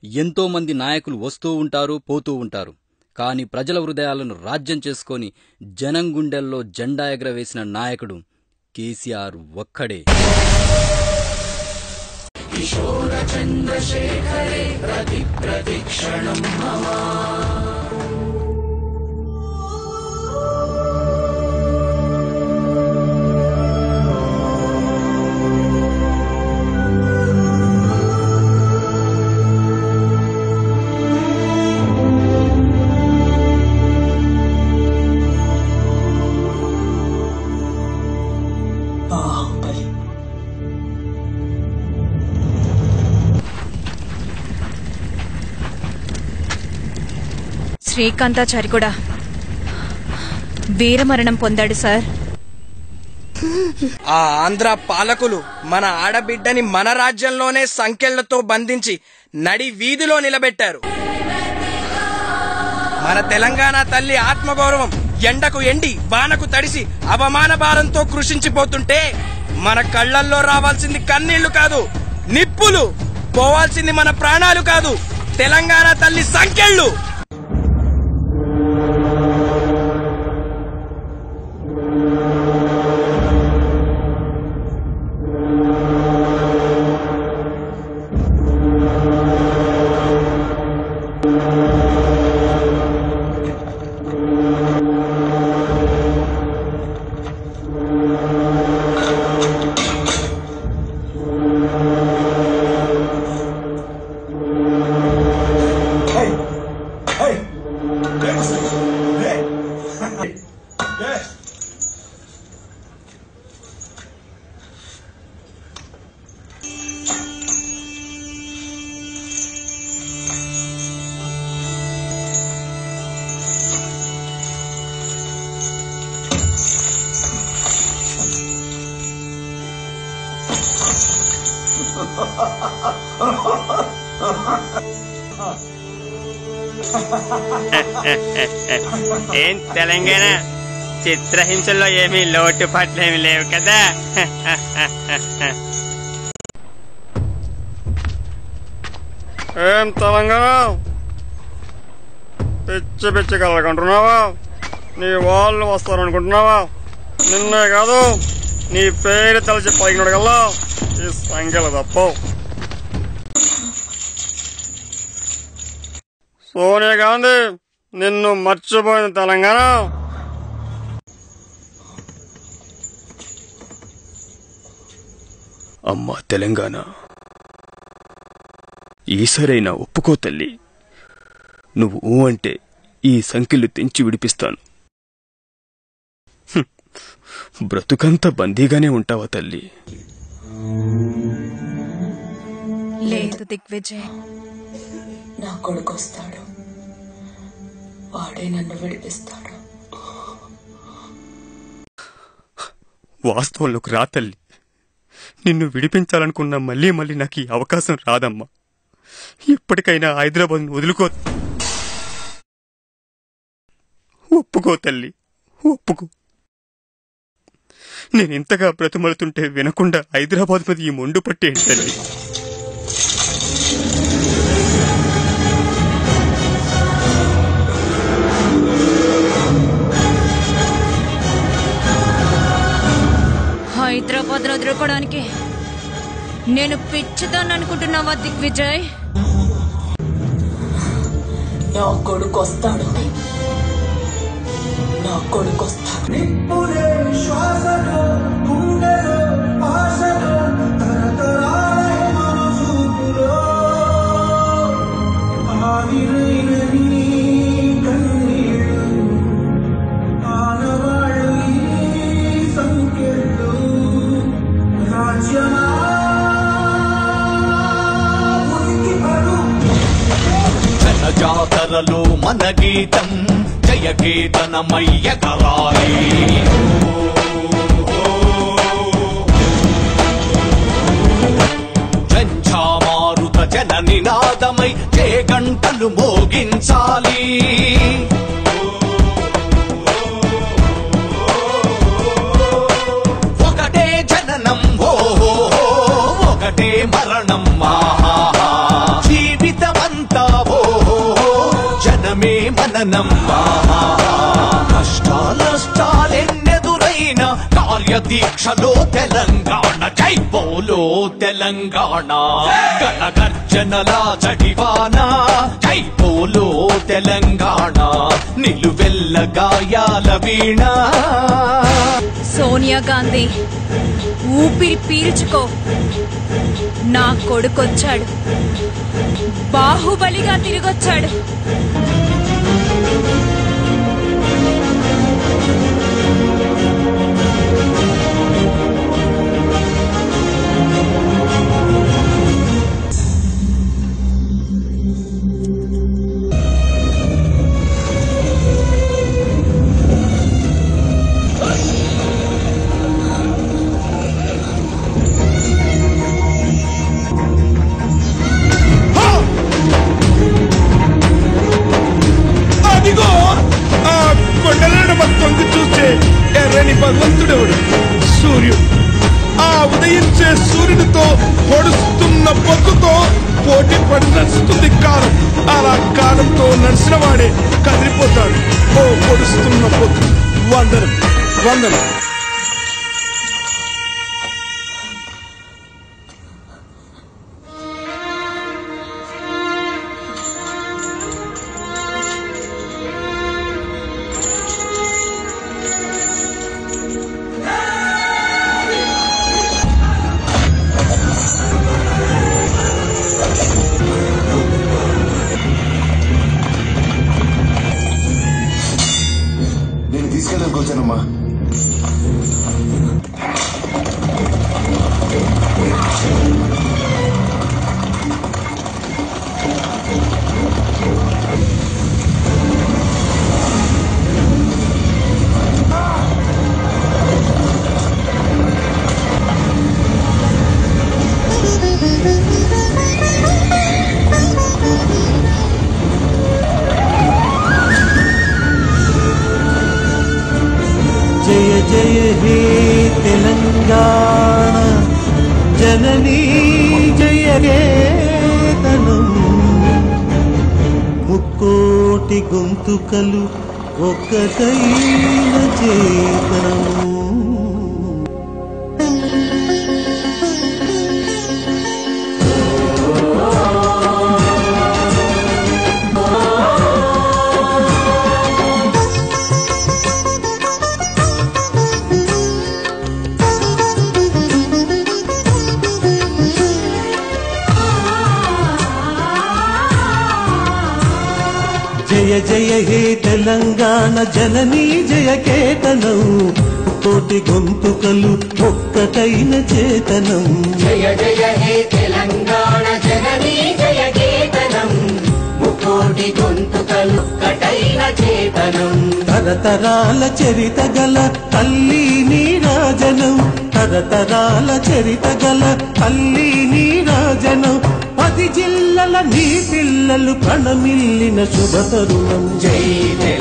ఎంతో మంది నాయకులు వస్తూ ఉంటారు పోతూ ఉంటారు కాని ప్రజల హృదయాలను రాజ్యం చేసుకొని జనం గుండెల్లో జెండా ఎగరవేసిన నాయకుడు కేసీఆర్ ఒక్కడే బాహుబలి శ్రీకాంతాచారి కూడా వీరమరణం పొందాడు సార్ ఆ ఆంధ్ర పాలకులు మన ఆడబిడ్డని మన రాజ్యంలోనే సంకెళ్లతో బంధించి నడి వీధిలో నిలబెట్టారు మన తెలంగాణ తల్లి ఆత్మగౌరవం ఎండకు ఎండి వానకు తడిసి అవమాన భారంతో కృషించిపోతుంటే మన కళ్ళల్లో రావాల్సింది కన్నీళ్లు కాదు నిప్పులు పోవాల్సింది మన ప్రాణాలు కాదు తెలంగాణ తల్లి సంకెళ్ళు ఏం తెలంగాణ చిత్రహింసల్లో ఏమీ లోటు పట్లేమి లేవు కదా ఏం తెలంగాణ పిచ్చి పిచ్చి కలగంటున్నావా నీ వాళ్ళు వస్తారనుకుంటున్నావా నిన్నే కాదు నీ పేరు తలచి పలికినాడు కల్లా ఈ సంఖ్యలు తప్పవు సోనియా గాంధీ నిన్ను మర్చిపోయిన తెలంగాణ అమ్మా తెలంగాణ ఈసరైనా ఒప్పుకో తల్లి నువ్వు ఊ అంటే ఈ సంఖ్యలు తెంచి విడిపిస్తాను హ్మ్. బ్రతుకంతా బందీగానే ఉంటావా తల్లి లేదు దిగ్విజయ్ నా కొడుకు వస్తాడు వాడే నన్ను విడిపిస్తాడు వాస్తవంలోకి రా తల్లి నిన్ను విడిపించాలనుకున్న మళ్ళీ మళ్ళీ నాకు ఈ అవకాశం రాదమ్మా ఇప్పటికైనా హైదరాబాద్ను వదులుకో ఒప్పుకో తల్లి ఒప్పుకో నేను ఇంతగా బ్రతిమలుతుంటే వినకుండా హైదరాబాద్ మీద ఈ మొండు పట్టేంటి తల్లి హైదరాబాద్ వదులుకోవడానికి నేను పిచ్చిదాన్ని అనుకుంటున్నావా దిగ్విజయ్ నా కొడుకు వస్తాడు నా కొడుకు వస్తాడు జనజాతరలో మన గీతం జయ కీర్తనమయ్యగరాయి జంఝామారుత జన నినాదమై జే గంటలు మోగించాలి ఒకటే జననం ఓ ఒకటే మరణం ఆహా జీవితమంత జననం కష్టాలష్టాలెన్నెదురైన కార్యదీక్షలో తెలంగాణ జై బోలో తెలంగాణ గణగర్జనల చడివాన జై బోలో తెలంగాణ నిలువెల్ల గాయాల వీణ సోనియా గాంధీ ఊపిరి పీల్చుకో నా కొడుకొచ్చాడు బాహుబలిగా తిరిగొచ్చాడు అదిగో ఆ కొండలను మొత్తం చూస్తే ఎర్రని భగవంతుడెవడు సూర్యుడు ఆ ఉదయించే సూర్యుడితో పొడుస్తున్న పొక్కుతో పోటీ పడి నడుస్తుంది కాలం అలా కాలంతో నడిచిన వాడే కదిలిపోతాడు ఓ పొడుస్తున్న పొక్కు వందనం వందనం నేను తీసుకెళ్ళడానికి వచ్చానమ్మా జయ జయ హే తెలంగాణ జననీ జయ గేతనం ముక్కోటి గొంతుకలు ఒక్కటైన చేతనము జయ జయ హే తెలంగాణ జననీ జయ కేతనం కోటి గొంతుకలు ఒక్కటైన చేతనం జయ జయ హే తెలంగాణ జననీ జయ కేతనం ముకోటి గొంతుకలు కటైన చేతనం తరతరాల చరిత గల తల్లి నీరాజనం తరతరాల చరిత గల తల్లి నీరాజనం పది జిల్లల నీ పిల్లలు ప్రణమిల్లిన శుభ తరుణం జై